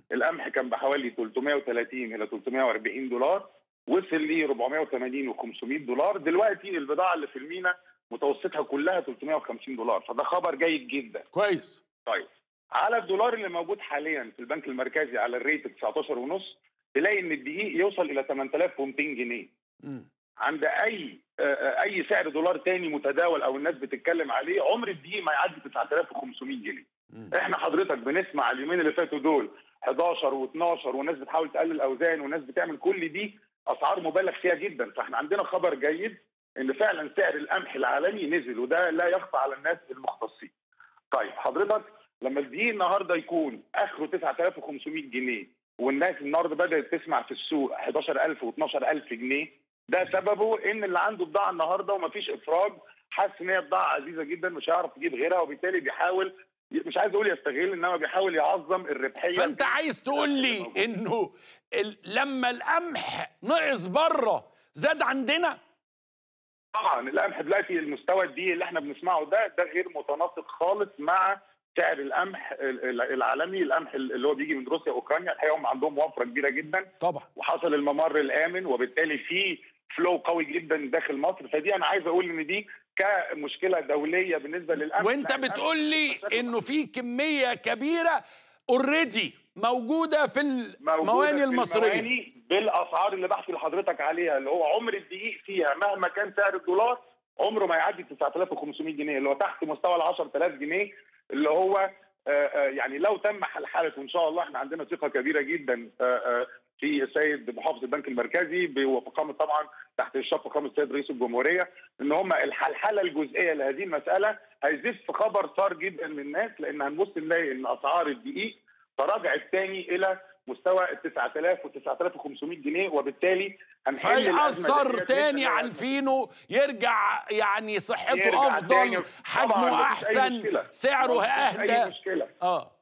القمح كان بحوالي 330 الى 340 دولار وصل ل 480 و500 دولار دلوقتي البضاعه اللي في المينا متوسطها كلها 350 دولار فده خبر جيد جدا كويس طيب على الدولار اللي موجود حاليا في البنك المركزي على الريت 19 ونص تلاقي ان الدقيق يوصل الى 8200 جنيه مم. عند اي آه، آه، اي سعر دولار تاني متداول او الناس بتتكلم عليه عمر الدقيق ما يعدي 9500 جنيه مم. احنا حضرتك بنسمع اليومين اللي فاتوا دول 11 و12 وناس بتحاول تقلل اوزان وناس بتعمل كل دي اسعار مبالغ فيها جدا فاحنا عندنا خبر جيد ان فعلا سعر القمح العالمي نزل وده لا يخفى على الناس المختصين. طيب حضرتك لما الدقيق النهارده يكون اخره 9500 جنيه والناس النهارده بدات تسمع في السوق 11000 و12000 جنيه ده سببه ان اللي عنده بضاعه النهارده ومفيش افراج حاسس ان هي بضاعه عزيزه جدا مش هيعرف يجيب غيرها وبالتالي بيحاول مش عايز اقول يستغل انما بيحاول يعظم الربحيه فانت عايز تقول لي انه ال... لما القمح نقص بره زاد عندنا طبعا القمح دلوقتي المستوى الدي اللي احنا بنسمعه ده ده غير متناسق خالص مع سعر القمح ال- ال- العالمي القمح اللي هو بيجي من روسيا واوكرانيا الحقيقه هم عندهم وفره كبيره جدا طبعا وحصل الممر الامن وبالتالي في فلو قوي جدا داخل مصر فدي انا عايز اقول ان دي كمشكله دوليه بالنسبه للقمح وانت لا، القمح بتقول لي مشاكل انه في كميه كبيره اوريدي موجوده في موجودة المواني في المصريه المواني بالاسعار اللي بحكي لحضرتك عليها اللي هو عمر الدقيق فيها مهما كان سعر الدولار عمره ما يعدي 9500 جنيه اللي هو تحت مستوى ال 10000 جنيه اللي هو آه، آه، يعني لو تم حلحله وان شاء الله احنا عندنا ثقه كبيره جدا آه، آه، في السيد محافظ البنك المركزي وفقامه طبعا تحت اشراف فخامه السيد رئيس الجمهوريه ان هم الحلحله الجزئيه لهذه المساله هيزيد في خبر صار جدا للناس لان هنبص نلاقي ان اسعار الدقيق تراجعت تاني الى مستوى ال 9000 و 9500 جنيه وبالتالي هنحل الأزمة فيأثر ديت تاني بإذن على الله. الفينو يرجع يعني صحته يرجع تاني. افضل طبعاً حجمه مفيش أي احسن مشكلة. سعره مفيش اي اهدى مشكله اه